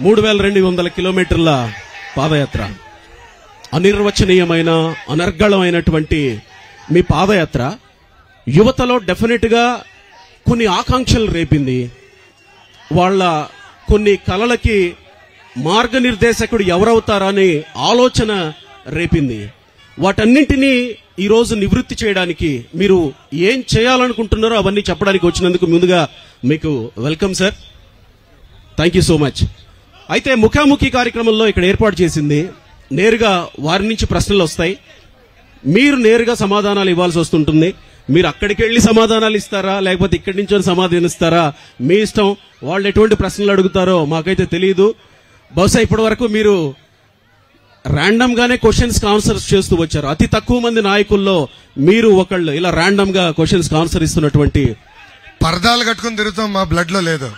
మూడు వేల రెండు వందల కిలోమీటర్ల పాదయాత్ర అనిర్వచనీయమైన అనర్గళమైనటువంటి మీ పాదయాత్ర యువతలో డెఫినెట్ గా కొన్ని ఆకాంక్షలు రేపింది వాళ్ళ కొన్ని కలలకి మార్గనిర్దేశకుడు ఎవరవుతారని ఆలోచన రేపింది వాటన్నింటినీ ఈరోజు నివృత్తి చేయడానికి మీరు ఏం చేయాలనుకుంటున్నారో అవన్నీ చెప్పడానికి వచ్చినందుకు ముందుగా మీకు welcome sir thank you so much అయితే ముఖాముఖి కార్యక్రమంలో ఇక్కడ ఏర్పాటు చేసింది నేరుగా వారి నుంచి ప్రశ్నలు వస్తాయి మీరు నేరుగా సమాధానాలు ఇవ్వాల్సి వస్తుంటుంది మీరు అక్కడికి వెళ్ళి సమాధానాలు ఇస్తారా లేకపోతే ఇక్కడి నుంచి సమాధానం ఇస్తారా మీ ఇష్టం వాళ్ళు ఎటువంటి ప్రశ్నలు అడుగుతారో మాకైతే తెలియదు బహుశా ఇప్పటి వరకు మీరు ర్యాండమ్ గానే క్వశ్చన్స్ ఆన్సర్స్ చేస్తూ వచ్చారు అతి తక్కువ మంది నాయకుల్లో మీరు ఒకళ్ళు ఇలా ర్యాండమ్ గా క్వశ్చన్స్ ఆన్సర్ ఇస్తున్నటువంటి పరదాలు కట్టుకుని తిరుగుతాం మా బ్లడ్ లో లేదు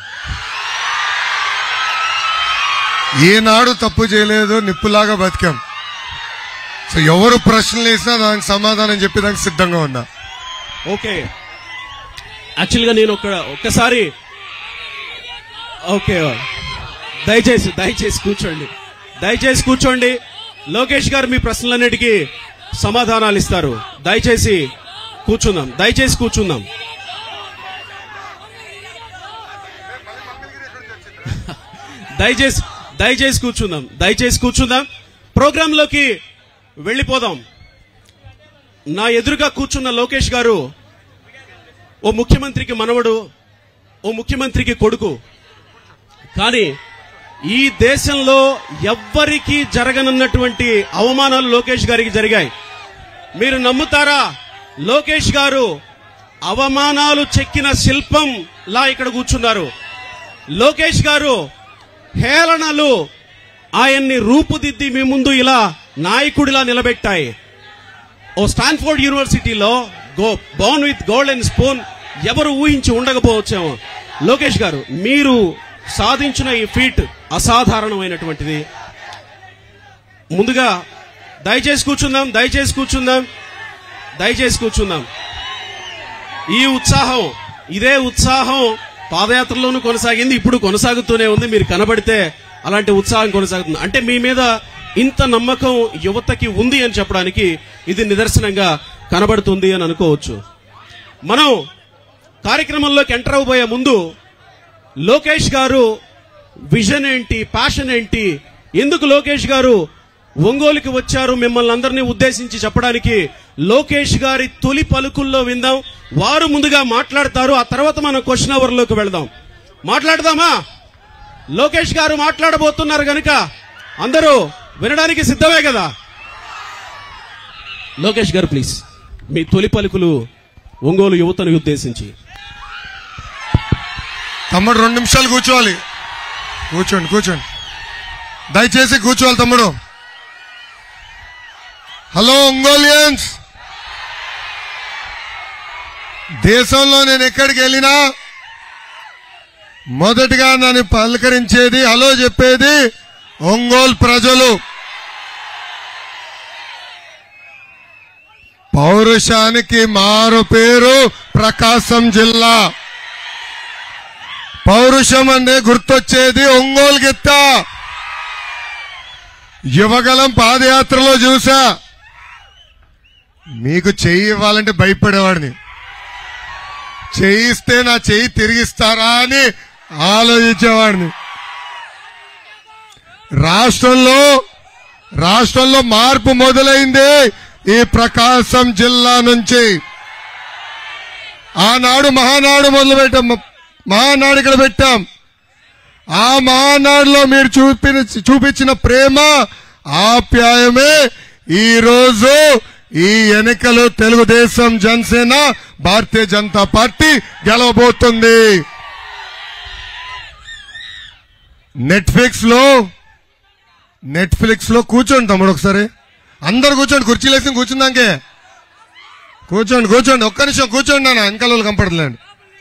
ఏనాడు తప్పు చేయలేదు నిప్పులాగా బతికాం సో ఎవరు ప్రశ్నలు వేసినా దానికి సమాధానం చెప్పేదానికి సిద్ధంగా ఉన్నా ఓకే యాక్చువల్గా నేను ఒక ఒక్కసారి ఓకే దయచేసి దయచేసి కూర్చోండి దయచేసి కూర్చోండి లోకేష్ గారు మీ ప్రశ్నలన్నిటికీ సమాధానాలు ఇస్తారు దయచేసి కూర్చుందాం దయచేసి కూర్చుందాం దయచేసి దయచేసి కూర్చుందాం దయచేసి కూర్చుందాం ప్రోగ్రాంలోకి వెళ్ళిపోదాం నా ఎదురుగా కూర్చున్న లోకేష్ గారు ఓ ముఖ్యమంత్రికి మనవడు ఓ ముఖ్యమంత్రికి కొడుకు కానీ ఈ దేశంలో ఎవ్వరికీ జరగనున్నటువంటి అవమానాలు లోకేష్ గారికి జరిగాయి మీరు నమ్ముతారా లోకేష్ గారు అవమానాలు చెక్కిన శిల్పం లా ఇక్కడ కూర్చున్నారు లోకేష్ గారు హేళనలు ఆయన్ని రూపుదిద్ది మీ ముందు ఇలా నాయకుడిలా నిలబెట్టాయి ఓ స్టాన్ఫోర్డ్ యూనివర్సిటీలో go born with gold and spoon ఎవరు ఊహించి ఉండకపోవచ్చేమో లోకేష్ గారు మీరు సాధించిన ఈ ఫీట్ అసాధారణమైనటువంటిది ముందుగా దయచేసి కూర్చుందాం దయచేసి కూర్చుందాం దయచేసి కూర్చుందాం ఈ ఉత్సాహం ఇదే ఉత్సాహం పాదయాత్రలోనూ కొనసాగింది ఇప్పుడు కొనసాగుతూనే ఉంది మీరు కనబడితే అలాంటి ఉత్సాహం కొనసాగుతుంది అంటే మీ మీద ఇంత నమ్మకం యువతకి ఉంది అని చెప్పడానికి ఇది నిదర్శనంగా కనబడుతుంది అని అనుకోవచ్చు మనం కార్యక్రమంలోకి ఎంటర్ అవబోయే ముందు లోకేష్ గారు విజన్ ఏంటి ప్యాషన్ ఏంటి ఎందుకు లోకేష్ గారు ఒంగోలుకి వచ్చారు మిమ్మల్ని అందరినీ ఉద్దేశించి చెప్పడానికి లోకేష్ గారి తొలి పలుకుల్లో విందాం వారు ముందుగా మాట్లాడతారు ఆ తర్వాత మనం క్వశ్చన్ అవర్ లోకి వెళదాం మాట్లాడదామా లోకేష్ గారు మాట్లాడబోతున్నారు గనుక అందరూ వినడానికి సిద్ధమే కదా లోకేష్ గారు ప్లీజ్ మీ తొలి పలుకులు ఒంగోలు యువతను ఉద్దేశించి తమ్ముడు రెండు నిమిషాలు కూర్చోవాలి కూర్చోండి కూర్చోండి దయచేసి కూర్చోవాలి తమ్ముడు హలో ఒంగోలియన్స్ దేశంలో నేను ఎక్కడికి వెళ్ళినా మొదటిగా నన్ను పలకరించేది హలో చెప్పేది ఒంగోలు ప్రజలు పౌరుషానికి మారు పేరు ప్రకాశం జిల్లా పౌరుషం అంటే గుర్తొచ్చేది ఒంగోలు గిత్త యువగలం పాదయాత్రలో చూసా మీకు చెయ్యి ఇవ్వాలంటే భయపడేవాడిని చేయిస్తే నా చెయ్యి తిరిగిస్తారా అని ఆలోచించేవాడిని రాష్ట్రంలో రాష్ట్రంలో మార్పు మొదలైంది ఈ ప్రకాశం జిల్లా నుంచి ఆనాడు మహానాడు మొదలు పెట్టాం మహానాడు ఇక్కడ పెట్టాం ఆ మహానాడులో మీరు చూపిన చూపించిన ప్రేమ ఆప్యాయమే ఈ రోజు ఈ ఎన్నికలు తెలుగుదేశం జనసేన భారతీయ జనతా పార్టీ గెలవబోతుంది నెట్ఫ్లిక్స్ లో నెట్ఫ్లిక్స్ లో కూర్చోండి తమ్ముడు ఒకసారి అందరు కూర్చోండి కుర్చీలు వేసి కూర్చుందాకే కూర్చోండి కూర్చోండి ఒక్క నిమిషం కూర్చోండి నాన్న వెనకాల వాళ్ళు కంపడలేండి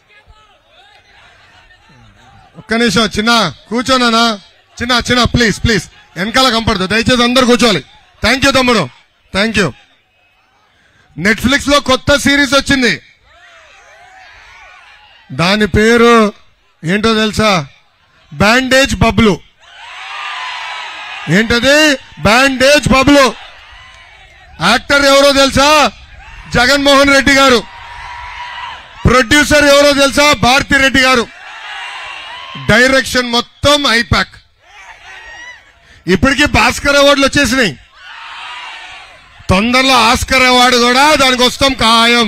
ఒక్క నిమిషం చిన్న కూర్చోనా చిన్న చిన్న ప్లీజ్ ప్లీజ్ వెనకాల కంపడదు దయచేసి అందరు కూర్చోవాలి థ్యాంక్ యూ తమ్ముడు థ్యాంక్ యూ నెట్ఫ్లిక్స్ లో కొత్త సిరీస్ వచ్చింది దాని పేరు ఏంటో తెలుసా బ్యాండేజ్ బబ్లు ఏంటది బ్యాండేజ్ బబులు యాక్టర్ ఎవరో తెలుసా జగన్మోహన్ రెడ్డి గారు ప్రొడ్యూసర్ ఎవరో తెలుసా భారతి రెడ్డి గారు డైరెక్షన్ మొత్తం ఐపాక్ ఇప్పటికీ భాస్కర్ అవార్డులు వచ్చేసినాయి తొందరలో ఆస్కర్ అవార్డు కూడా దానికి వస్తాం ఖాయం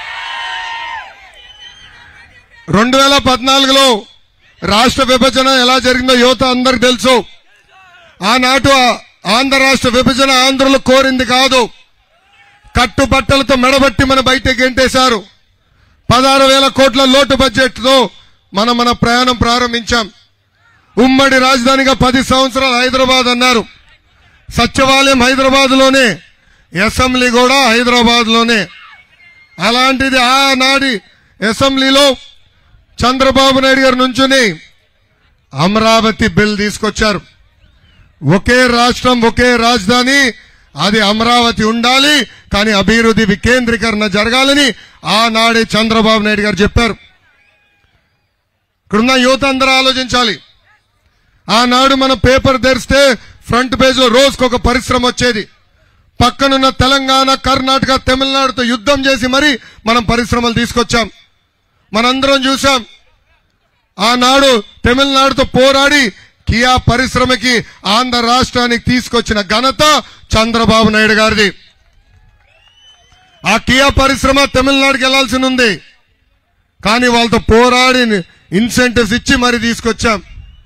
రెండు వేల పద్నాలుగులో రాష్ట్ర విభజన ఎలా జరిగిందో యువత అందరికి తెలుసు ఆనాటు ఆ- ఆంధ్ర రాష్ట్ర విభజన ఆంధ్రులు కోరింది కాదు కట్టుబట్టలతో మెడబట్టి మన బయటకు గెంటేశారు పదహారు వేల కోట్ల లోటు బడ్జెట్ తో మనం మన ప్రయాణం ప్రారంభించాం ఉమ్మడి రాజధానిగా పది సంవత్సరాలు హైదరాబాద్ అన్నారు సచివాలయం హైదరాబాద్ లోనే అసెంబ్లీ కూడా హైదరాబాద్ లోనే అలాంటిది ఆనాడి అసెంబ్లీలో చంద్రబాబు నాయుడు గారు నుంచుని అమరావతి బిల్ తీసుకొచ్చారు ఒకే రాష్ట్రం ఒకే రాజధాని అది అమరావతి ఉండాలి కానీ అభివృద్ధి వికేంద్రీకరణ జరగాలని ఆనాడే చంద్రబాబు నాయుడు గారు చెప్పారు ఇక్కడున్న యువత అందరూ ఆలోచించాలి ఆనాడు మన పేపర్ తెరిస్తే ఫ్రంట్ పేజ్ లో రోజుకు ఒక పరిశ్రమ వచ్చేది పక్కనున్న తెలంగాణ కర్ణాటక తమిళనాడుతో యుద్ధం చేసి మరి మనం పరిశ్రమలు తీసుకొచ్చాం మనందరం చూసాం ఆనాడు తమిళనాడుతో పోరాడి కియా పరిశ్రమకి ఆంధ్ర రాష్ట్రానికి తీసుకొచ్చిన ఘనత చంద్రబాబు నాయుడు గారిది ఆ కియా పరిశ్రమ తమిళనాడుకి వెళ్లాల్సి ఉంది కానీ వాళ్ళతో పోరాడి ఇన్సెంటివ్స్ ఇచ్చి మరి తీసుకొచ్చాం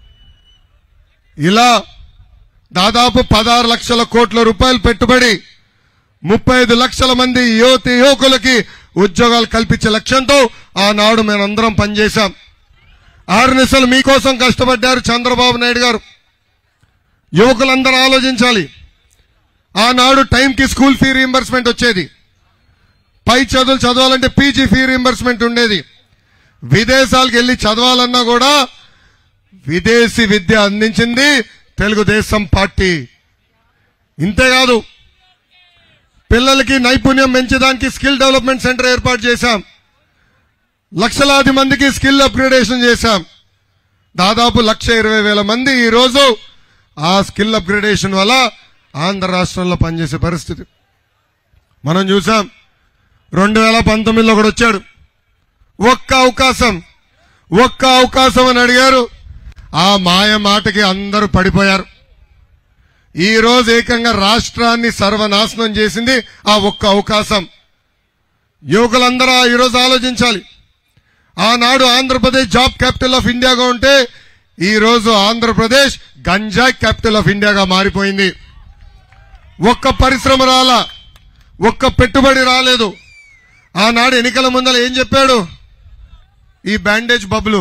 ఇలా దాదాపు పదహారు లక్షల కోట్ల రూపాయలు పెట్టుబడి ముప్పై ఐదు లక్షల మంది యువతి యువకులకి ఉద్యోగాలు కల్పించే లక్ష్యంతో ఆనాడు మేమందరం పనిచేశాం ఆరు నిశలు మీకోసం కష్టపడ్డారు చంద్రబాబు నాయుడు గారు యువకులందరూ ఆలోచించాలి ఆనాడు టైంకి స్కూల్ ఫీ రీంబర్స్మెంట్ వచ్చేది పై చదువులు చదవాలంటే పీజీ ఫీ రీంబర్స్మెంట్ ఉండేది విదేశాలకు వెళ్ళి చదవాలన్నా కూడా విదేశీ విద్య అందించింది తెలుగుదేశం పార్టీ ఇంతేకాదు పిల్లలకి నైపుణ్యం పెంచడానికి స్కిల్ డెవలప్మెంట్ సెంటర్ ఏర్పాటు చేశాం లక్షలాది మందికి స్కిల్ అప్గ్రేడేషన్ చేశాం దాదాపు లక్ష ఇరవై వేల మంది ఈ రోజు ఆ స్కిల్ అప్గ్రేడేషన్ వల్ల ఆంధ్ర రాష్ట్రంలో పనిచేసే పరిస్థితి మనం చూసాం రెండు వేల పంతొమ్మిదిలో కూడా వచ్చాడు ఒక్క అవకాశం ఒక్క అవకాశం అని అడిగారు ఆ మాయ మాటకి అందరూ పడిపోయారు ఈ రోజు ఏకంగా రాష్ట్రాన్ని సర్వనాశనం చేసింది ఆ ఒక్క అవకాశం యువకులందరూ ఈ రోజు ఆలోచించాలి ఆనాడు ఆంధ్రప్రదేశ్ జాబ్ క్యాపిటల్ ఆఫ్ ఇండియాగా ఉంటే ఈ రోజు ఆంధ్రప్రదేశ్ గంజాయి క్యాపిటల్ ఆఫ్ ఇండియాగా మారిపోయింది ఒక్క పరిశ్రమ రాలా ఒక్క పెట్టుబడి రాలేదు ఆనాడు ఎన్నికల ముందర ఏం చెప్పాడు ఈ బ్యాండేజ్ బబ్బులు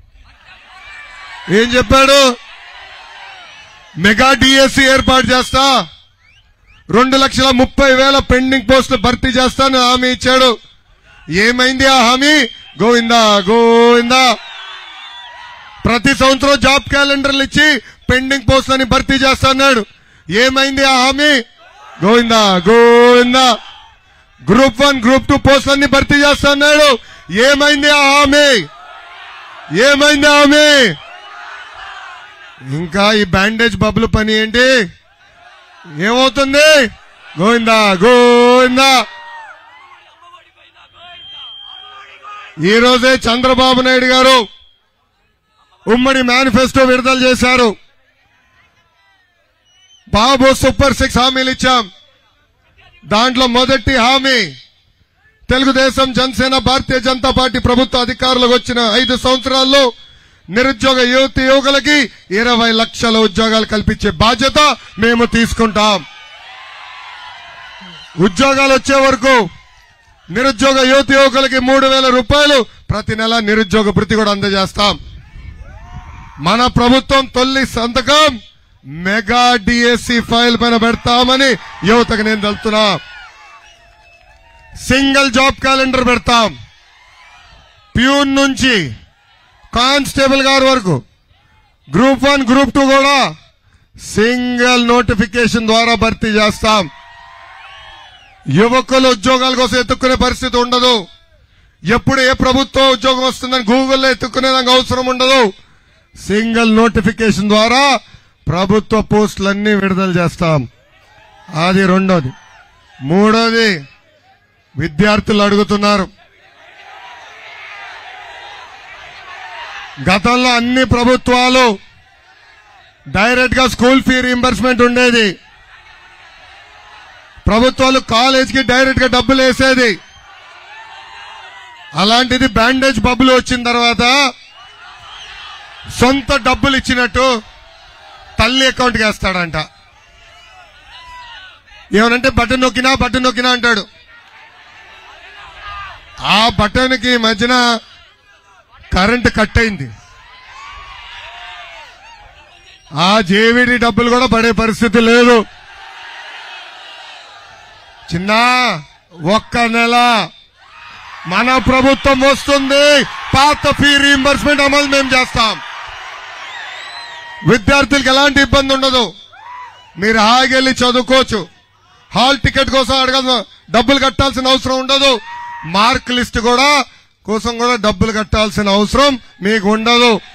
ఏం చెప్పాడు మెగా డిఎస్సి ఏర్పాటు చేస్తా రెండు లక్షల ముప్పై వేల పెండింగ్ పోస్టులు భర్తీ చేస్తాను హామీ ఇచ్చాడు ఏమైంది ఆ హామీ గోవిందా గోవిందా ప్రతి సంవత్సరం జాబ్ క్యాలెండర్లు ఇచ్చి పెండింగ్ పోస్టులని భర్తీ చేస్తాడు ఏమైంది ఆ హామీ Govinda Govinda group one group two పోస్టులన్నీ భర్తీ చేస్తున్నాడు ఏమైంది ఆ హామీ ఏమైంది ఆ హామీ ఇంకా ఈ బ్యాండేజ్ బబ్బులు పని ఏంటి ఏమవుతుంది గోవిందా గోవిందా ఈ రోజే చంద్రబాబు నాయుడు గారు ఉమ్మడి మేనిఫెస్టో విడుదల చేశారు బాబు సూపర్ సిక్స్ హామీలు ఇచ్చాం దాంట్లో మొదటి హామీ తెలుగుదేశం జనసేన భారతీయ జనతా పార్టీ ప్రభుత్వ అధికారులకు వచ్చిన ఐదు సంవత్సరాల్లో నిరుద్యోగ యువతి యువకులకి ఇరవై లక్షల ఉద్యోగాలు కల్పించే బాధ్యత మేము తీసుకుంటాం ఉద్యోగాలు వచ్చే వరకు నిరుద్యోగ యువతి యువకులకి మూడు వేల రూపాయలు ప్రతి నెల నిరుద్యోగ భృతి కూడా అందజేస్తాం మన ప్రభుత్వం తొలి సంతకం మెగా డిఎస్సి ఫైల్ పైన పెడతామని యువతకు నేను తెలుతున్నా సింగిల్ జాబ్ క్యాలెండర్ పెడతాం ప్యూన్ నుంచి కానిస్టేబుల్ గారి వరకు గ్రూప్ వన్ గ్రూప్ టూ కూడా సింగిల్ నోటిఫికేషన్ ద్వారా భర్తీ చేస్తాం యువకులు ఉద్యోగాల కోసం ఎత్తుక్కునే పరిస్థితి ఉండదు ఎప్పుడు ఏ ప్రభుత్వం ఉద్యోగం వస్తుందని గూగుల్లో ఎత్తుక్కునేదానికి అవసరం ఉండదు సింగిల్ నోటిఫికేషన్ ద్వారా ప్రభుత్వ పోస్టులన్నీ విడుదల చేస్తాం అది రెండోది మూడోది విద్యార్థులు అడుగుతున్నారు గతంలో అన్ని ప్రభుత్వాలు డైరెక్ట్ గా స్కూల్ ఫీ రీంబర్స్మెంట్ ఉండేది ప్రభుత్వాలు కాలేజీకి డైరెక్ట్ గా డబ్బులు వేసేది అలాంటిది బ్యాండేజ్ బబ్బులు వచ్చిన తర్వాత సొంత డబ్బులు ఇచ్చినట్టు తల్లి అకౌంట్కి వేస్తాడంట ఏమనంటే బటన్ నొక్కినా బటన్ నొక్కినా అంటాడు ఆ బటన్కి ఈ మధ్యన కరెంట్ కట్ అయింది ఆ జేవిడి డబ్బులు కూడా పడే పరిస్థితి లేదు చిన్న ఒక్క నెల మన ప్రభుత్వం వస్తుంది పాత ఫీ రీంబర్స్మెంట్ అమలు మేము చేస్తాం విద్యార్థులకు ఎలాంటి ఇబ్బంది ఉండదు మీరు హాగెళ్ళి చదువుకోవచ్చు హాల్ టికెట్ కోసం అడగదు డబ్బులు కట్టాల్సిన అవసరం ఉండదు మార్క్ లిస్ట్ కూడా కోసం కూడా డబ్బులు కట్టాల్సిన అవసరం మీకు ఉండదు